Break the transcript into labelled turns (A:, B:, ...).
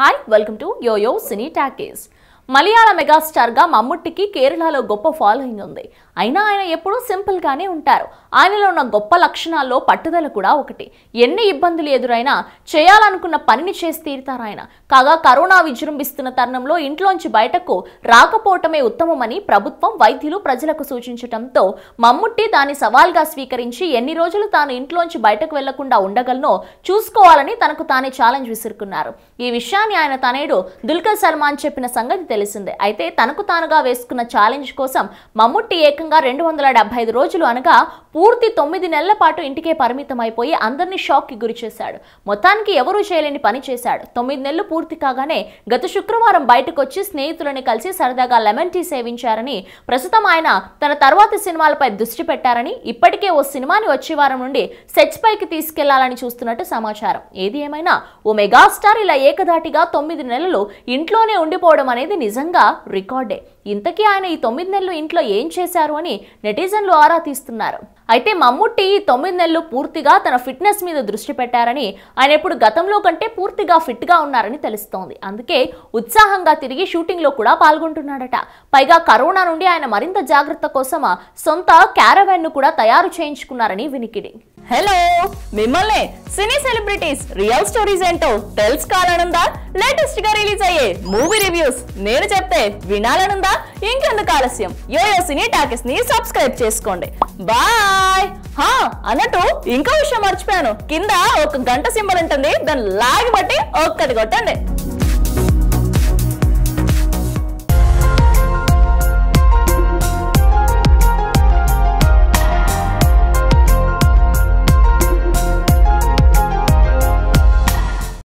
A: hi welcome to yoyo cine talkies మలయాళ మెగాస్టార్గా మమ్ముట్టికి కేరళలో గొప్ప ఫాలోయింగ్ ఉంది అయినా ఆయన ఎప్పుడూ సింపుల్గానే ఉంటారు ఆయనలో ఉన్న గొప్ప లక్షణాల్లో పట్టుదల కూడా ఒకటి ఎన్ని ఇబ్బందులు ఎదురైనా చేయాలనుకున్న పనిని చేసి తీరుతారు ఆయన కాగా కరోనా విజృంభిస్తున్న తరుణంలో ఇంట్లోంచి బయటకు రాకపోవటమే ఉత్తమమని ప్రభుత్వం వైద్యులు ప్రజలకు సూచించడంతో మమ్ముట్టి దాన్ని సవాల్గా స్వీకరించి ఎన్ని రోజులు తాను ఇంట్లోంచి బయటకు వెళ్లకుండా ఉండగలనో చూసుకోవాలని తనకు తానే ఛాలెంజ్ విసురుకున్నారు ఈ విషయాన్ని ఆయన తనేడు దుల్కర్ సల్మాన్ చెప్పిన సంగతి తెలిసిందే అయితే తనకు తానుగా వేసుకున్న ఛాలెంజ్ కోసం మమ్ముట్టి ఏకంగా రెండు వందల డెబ్బై ఐదు రోజులు అనగా పూర్తి తొమ్మిది నెలల పాటు ఇంటికే పరిమితం అయిపోయి అందరినీ షాక్ కి గురి చేశాడు మొత్తానికి ఎవరూ చేయలేని పని చేశాడు తొమ్మిది నెలలు పూర్తి కాగానే గత శుక్రవారం బయటకు వచ్చి స్నేహితులని కలిసి సరదాగా లెమన్ టీ సేవించారని ప్రస్తుతం ఆయన తన తర్వాతి సినిమాలపై దృష్టి పెట్టారని ఇప్పటికే ఓ సినిమాని వచ్చే వారం నుండి సెట్స్ పైకి తీసుకెళ్లాలని చూస్తున్నట్టు సమాచారం ఏది ఏమైనా ఓ మెగాస్టార్ ఇలా ఏకదాటిగా తొమ్మిది నెలలు ఇంట్లోనే ఉండిపోవడం అనేది నిజంగా రికార్డే ఇంతకీ ఆయన ఈ తొమ్మిది నెలలు ఇంట్లో ఏం చేశారు అని నెటిజన్లు ఆరా తీస్తున్నారు అయితే మమ్ముట్టి ఈ తొమ్మిది నెలలు పూర్తిగా తన ఫిట్నెస్ మీద దృష్టి పెట్టారని ఆయన ఇప్పుడు గతంలో కంటే పూర్తిగా ఫిట్ గా ఉన్నారని తెలుస్తోంది అందుకే ఉత్సాహంగా తిరిగి షూటింగ్ లో కూడా పాల్గొంటున్నాడట పైగా కరోనా నుండి ఆయన మరింత జాగ్రత్త కోసం సొంత క్యారవాన్ ను కూడా తయారు చేయించుకున్నారని వినికిడి హలో మిమ్మల్ని సినీ సెలబ్రిటీస్ రియల్ స్టోరీస్ ఏంటో తెలుసుకోవాలనుందా లేటెస్ట్ గా రిలీజ్ అయ్యే మూవీ రివ్యూస్ నేను చెప్తే వినాలనుందా ఇంకెందుకు ఆలస్యం యోయో సినీ టాకీస్ ని సబ్స్క్రైబ్ చేసుకోండి బాయ్ హా అన్నట్టు ఇంకో విషయం మర్చిపోయాను కింద ఒక గంట సింబల్ ఉంటుంది దాన్ని లాగి బట్టి ఒక్కటి కొట్టండి